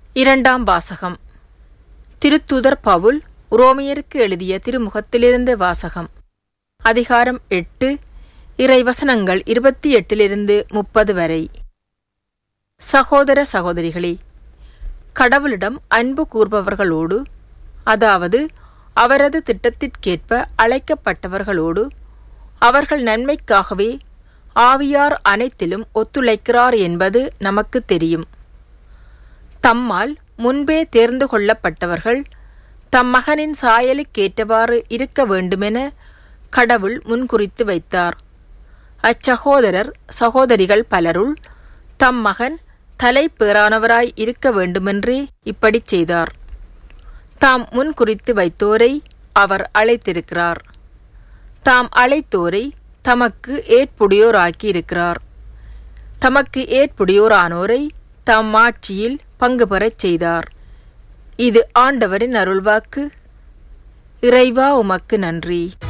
இரண்டாம் வாசகம் திருத்துதர் பவுல் உரோமையருக்கு எழுதிய திருமுகத்திலிருந்து வாசகம் அதிகாரம் எட்டு இறைவசனங்கள் இருபத்தி எட்டிலிருந்து முப்பது வரை சகோதர சகோதரிகளே கடவுளிடம் அன்பு கூர்பவர்களோடு அதாவது அவரது திட்டத்திற்கேற்ப அழைக்கப்பட்டவர்களோடு அவர்கள் நன்மைக்காகவே ஆவியார் அனைத்திலும் ஒத்துழைக்கிறார் என்பது நமக்கு தெரியும் தம்மால் முன்பே தேர்ந்து கொள்ளப்பட்டவர்கள் தம் மகனின் சாயலுக்கேற்றவாறு இருக்க வேண்டுமென கடவுள் முன்குறித்து வைத்தார் அச்சகோதரர் சகோதரிகள் பலருள் தம் மகன் தலைப்பேறானவராய் இருக்க வேண்டுமென்றே இப்படிச் செய்தார் தாம் முன்குறித்து வைத்தோரை அவர் அழைத்திருக்கிறார் தாம் அழைத்தோரை தமக்கு ஏற்புடையோராக்கி இருக்கிறார் தமக்கு ஏற்புடையோரானோரை தம் ஆட்சியில் பங்கு பெறச் செய்தார் இது ஆண்டவரின் அருள்வாக்கு இறைவா உமக்கு நன்றி